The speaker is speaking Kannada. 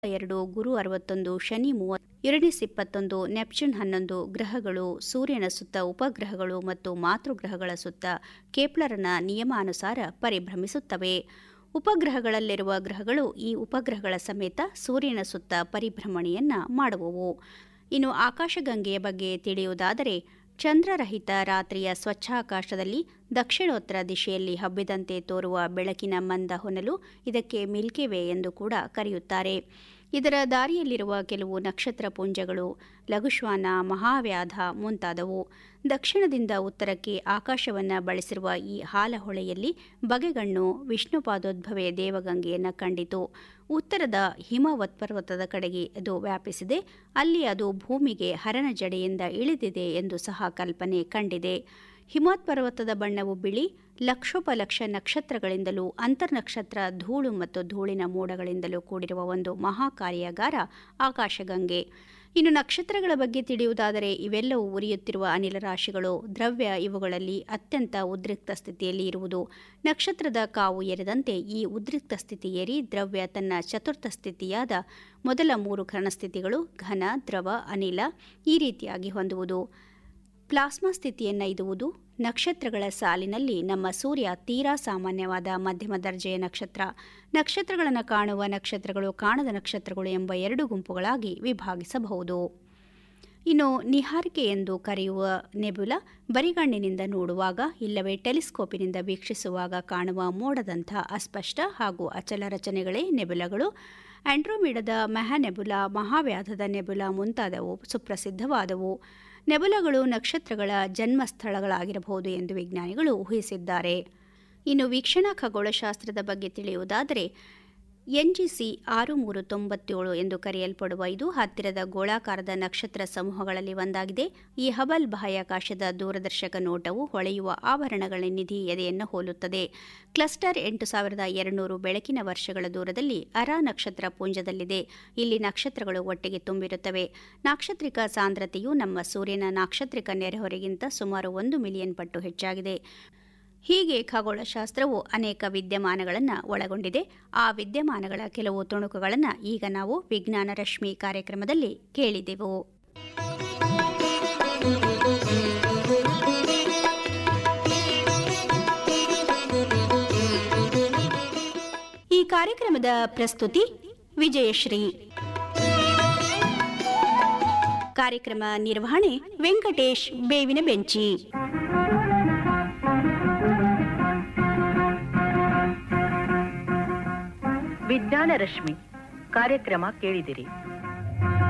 ಎರಡು ಗುರು ಅರವತ್ತೊಂದು ಶನಿ ಮೂವತ್ತು ಯುರೇನಿಸ್ ಇಪ್ಪತ್ತೊಂದು ನೆಪ್ಚೂನ್ ಹನ್ನೊಂದು ಗ್ರಹಗಳು ಸೂರ್ಯನ ಸುತ್ತ ಉಪಗ್ರಹಗಳು ಮತ್ತು ಮಾತೃಗ್ರಹಗಳ ಸುತ್ತ ಕೇಪ್ಲರನ ನಿಯಮಾನುಸಾರ ಪರಿಭ್ರಮಿಸುತ್ತವೆ ಉಪಗ್ರಹಗಳಲ್ಲಿರುವ ಗ್ರಹಗಳು ಈ ಉಪಗ್ರಹಗಳ ಸಮೇತ ಸೂರ್ಯನ ಸುತ್ತ ಪರಿಭ್ರಮಣೆಯನ್ನ ಮಾಡುವವು ಇನ್ನು ಆಕಾಶಗಂಗೆಯ ಬಗ್ಗೆ ತಿಳಿಯುವುದಾದರೆ ಚಂದ್ರರಹಿತ ರಾತ್ರಿಯ ಸ್ವಚ್ಛಾಕಾಶದಲ್ಲಿ ದಕ್ಷಿಣೋತ್ತರ ದಿಶೆಯಲ್ಲಿ ಹಬ್ಬಿದಂತೆ ತೋರುವ ಬೆಳಕಿನ ಮಂದ ಹೊನಲು ಇದಕ್ಕೆ ಮಿಲ್ಕಿ ವೇ ಎಂದು ಕೂಡ ಕರೆಯುತ್ತಾರೆ ಇದರ ದಾರಿಯಲ್ಲಿರುವ ಕೆಲವು ನಕ್ಷತ್ರ ಪುಂಜಗಳು ಲಘುಶ್ವಾನ ಮಹಾವ್ಯಾಧ ಮುಂತಾದವು ದಕ್ಷಿಣದಿಂದ ಉತ್ತರಕ್ಕೆ ಆಕಾಶವನ್ನು ಬಳಸಿರುವ ಈ ಹಾಲಹೊಳೆಯಲ್ಲಿ ಬಗೆಗಣ್ಣು ವಿಷ್ಣುಪಾದೋದ್ಭವೆ ದೇವಗಂಗೆಯನ್ನು ಕಂಡಿತು ಉತ್ತರದ ಹಿಮವತ್ಪರ್ವತದ ಕಡೆಗೆ ಅದು ವ್ಯಾಪಿಸಿದೆ ಅಲ್ಲಿ ಅದು ಭೂಮಿಗೆ ಹರನ ಜಡೆಯಿಂದ ಇಳಿದಿದೆ ಎಂದು ಸಹ ಕಲ್ಪನೆ ಕಂಡಿದೆ ಹಿಮೋತ್ಪರ್ವತದ ಬಣ್ಣವು ಬಿಳಿ ಲಕ್ಷೋಪಲಕ್ಷ ನಕ್ಷತ್ರಗಳಿಂದಲೂ ಅಂತರ್ನಕ್ಷತ್ರ ಧೂಳು ಮತ್ತು ಧೂಳಿನ ಮೋಡಗಳಿಂದಲೂ ಕೂಡಿರುವ ಒಂದು ಮಹಾಕಾರ್ಯಾಗಾರ ಆಕಾಶಗಂಗೆ ಇನ್ನು ನಕ್ಷತ್ರಗಳ ಬಗ್ಗೆ ತಿಳಿಯುವುದಾದರೆ ಇವೆಲ್ಲವೂ ಉರಿಯುತ್ತಿರುವ ಅನಿಲ ರಾಶಿಗಳು ದ್ರವ್ಯ ಇವುಗಳಲ್ಲಿ ಅತ್ಯಂತ ಉದ್ರಿಕ್ತ ಸ್ಥಿತಿಯಲ್ಲಿ ಇರುವುದು ನಕ್ಷತ್ರದ ಕಾವು ಎರೆದಂತೆ ಈ ಉದ್ರಿಕ್ತ ಸ್ಥಿತಿ ಏರಿ ದ್ರವ್ಯ ತನ್ನ ಚತುರ್ಥ ಸ್ಥಿತಿಯಾದ ಮೊದಲ ಮೂರು ಘನಸ್ಥಿತಿಗಳು ಘನ ದ್ರವ ಅನಿಲ ಈ ರೀತಿಯಾಗಿ ಹೊಂದುವುದು ಪ್ಲಾಸ್ಮಾ ಸ್ಥಿತಿಯನ್ನು ಇದುವುದು ನಕ್ಷತ್ರಗಳ ಸಾಲಿನಲ್ಲಿ ನಮ್ಮ ಸೂರ್ಯ ತೀರಾ ಸಾಮಾನ್ಯವಾದ ಮಧ್ಯಮ ದರ್ಜೆಯ ನಕ್ಷತ್ರ ನಕ್ಷತ್ರಗಳನ್ನು ಕಾಣುವ ನಕ್ಷತ್ರಗಳು ಕಾಣದ ನಕ್ಷತ್ರಗಳು ಎಂಬ ಎರಡು ಗುಂಪುಗಳಾಗಿ ವಿಭಾಗಿಸಬಹುದು ಇನ್ನು ನಿಹಾರಿಕೆ ಎಂದು ಕರೆಯುವ ನೆಬುಲ ಬರಿಗಣ್ಣಿನಿಂದ ನೋಡುವಾಗ ಇಲ್ಲವೇ ಟೆಲಿಸ್ಕೋಪಿನಿಂದ ವೀಕ್ಷಿಸುವಾಗ ಕಾಣುವ ಮೋಡದಂಥ ಅಸ್ಪಷ್ಟ ಹಾಗೂ ಅಚಲ ರಚನೆಗಳೇ ನೆಬುಲಗಳು ಆಂಡ್ರೋಮಿಡದ ಮೆಹಾನೆಬುಲಾ ಮಹಾವ್ಯಾಧದ ನೆಬುಲಾ ಮುಂತಾದವು ಸುಪ್ರಸಿದ್ಧವಾದವು ನೆಬುಲಗಳು ನಕ್ಷತ್ರಗಳ ಜನ್ಮಸ್ಥಳಗಳಾಗಿರಬಹುದು ಎಂದು ವಿಜ್ಞಾನಿಗಳು ಊಹಿಸಿದ್ದಾರೆ ಇನ್ನು ವೀಕ್ಷಣಾ ಖಗೋಳಶಾಸ್ತ್ರದ ಬಗ್ಗೆ ತಿಳಿಯುವುದಾದರೆ ಎನ್ಜಿಸಿ ಆರು ಮೂರು ತೊಂಬತ್ತೇಳು ಎಂದು ಕರೆಯಲ್ಪಡುವ ಇದು ಹತ್ತಿರದ ಗೋಳಾಕಾರದ ನಕ್ಷತ್ರ ಸಮೂಹಗಳಲ್ಲಿ ಒಂದಾಗಿದೆ ಈ ಹಬಲ್ ಬಾಹ್ಯಾಕಾಶದ ದೂರದರ್ಶಕ ನೋಟವು ಹೊಳೆಯುವ ಆಭರಣಗಳ ನಿಧಿ ಎದೆಯನ್ನು ಹೋಲುತ್ತದೆ ಕ್ಲಸ್ಟರ್ ಎಂಟು ಸಾವಿರದ ಎರಡುನೂರು ಬೆಳಕಿನ ವರ್ಷಗಳ ದೂರದಲ್ಲಿ ಅರಾ ನಕ್ಷತ್ರ ಪುಂಜದಲ್ಲಿದೆ ಇಲ್ಲಿ ನಕ್ಷತ್ರಗಳು ಒಟ್ಟಿಗೆ ತುಂಬಿರುತ್ತವೆ ನಾಕ್ಷತ್ರಿಕ ಸಾಂದ್ರತೆಯು ನಮ್ಮ ಸೂರ್ಯನ ನಾಕ್ಷತ್ರಿಕ ನೆರೆಹೊರೆಗಿಂತ ಸುಮಾರು ಒಂದು ಮಿಲಿಯನ್ ಪಟ್ಟು ಹೆಚ್ಚಾಗಿದೆ ಹೀಗೆ ಖಗೋಳಶಾಸ್ತ್ರವು ಅನೇಕ ವಿದ್ಯಮಾನಗಳನ್ನು ಒಳಗೊಂಡಿದೆ ಆ ವಿದ್ಯಮಾನಗಳ ಕೆಲವು ತುಣುಕುಗಳನ್ನು ಈಗ ನಾವು ವಿಜ್ಞಾನ ರಶ್ಮಿ ಕಾರ್ಯಕ್ರಮದಲ್ಲಿ ಕೇಳಿದೆವು ಈ ಕಾರ್ಯಕ್ರಮದ ಪ್ರಸ್ತುತಿ ವಿಜಯಶ್ರೀ ಕಾರ್ಯಕ್ರಮ ನಿರ್ವಹಣೆ ವೆಂಕಟೇಶ್ ಬೇವಿನ ಬೆಂಚಿ ವಿಜ್ಞಾನ ರಶ್ಮಿ ಕಾರ್ಯಕ್ರಮ ಕೇಳಿದಿರಿ